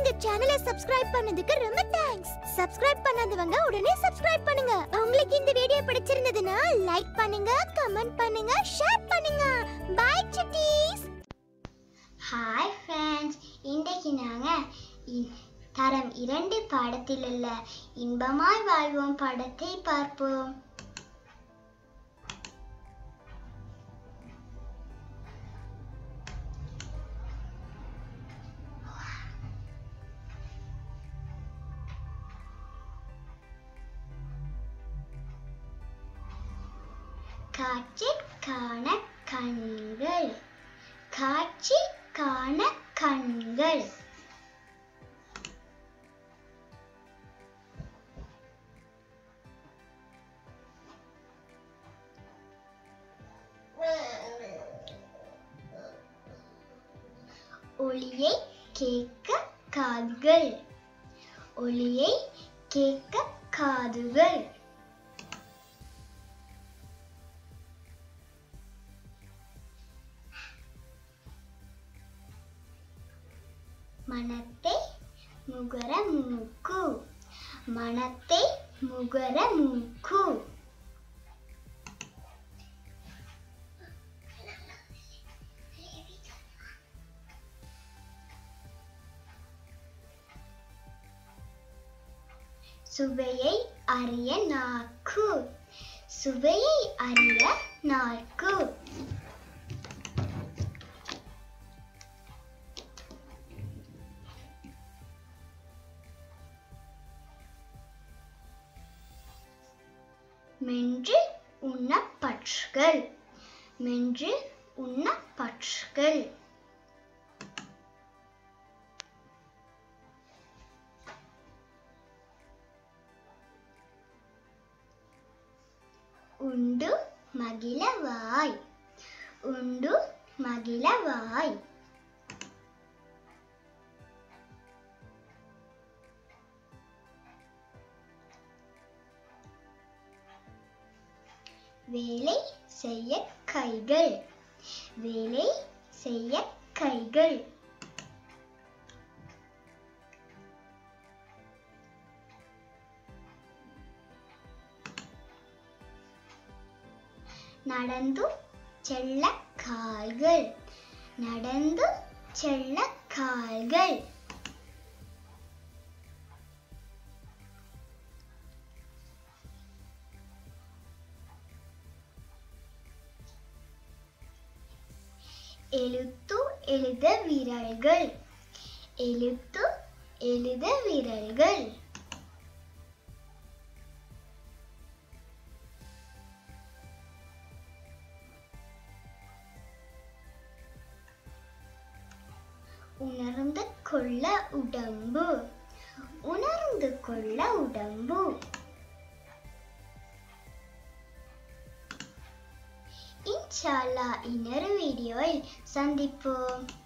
எங்க சேனலை சப்ஸ்கிரைப் பண்ணதுக்கு ரொம்ப தேங்க்ஸ் சப்ஸ்கிரைப் பண்ணாதவங்க உடனே சப்ஸ்கிரைப் பண்ணுங்க உங்களுக்கு இந்த வீடியோ பிடிச்சிருந்ததுன்னா லைக் பண்ணுங்க கமெண்ட் பண்ணுங்க ஷேர் பண்ணுங்க பை சுட்டீஸ் ஹாய் ஃப்ரெண்ட்ஸ் இன்றைக்கு நாங்கள் தரம் இரண்டு பாடத்தில் உள்ள இன்பமாய் வாழ்வோம் படத்தை பார்ப்போம் காட்சி காண கண்கள் காட்சி காண கண்கள் ஒளியை கேட்க காதுகள் ஒளியை கேட்க காதுகள் மனத்தை முகர மூக்கு மனத்தை முகர மூக்கு சுவையை அறிய நாக்கு சுவையை அறிய நாக்கு மென்று உண்ண பற்றுகள் மென்று உண்ண பற்றுகள் உண்டு மகிழவாய் உண்டு மகிழவாய் வேலை செய்ய கைகள் வேலை செய்ய கைகள் நடந்து செல்ல கால்கள் நடந்து செல்ல கால்கள் எழுத்து எழுத விரல்கள் எழுத்து எழுத விரல்கள் உணர்ந்து கொள்ள உடம்பு உணர்ந்து கொள்ள உடம்பு இன்ஷால்லா இன்னொரு வீடியோவில் சந்திப்போம்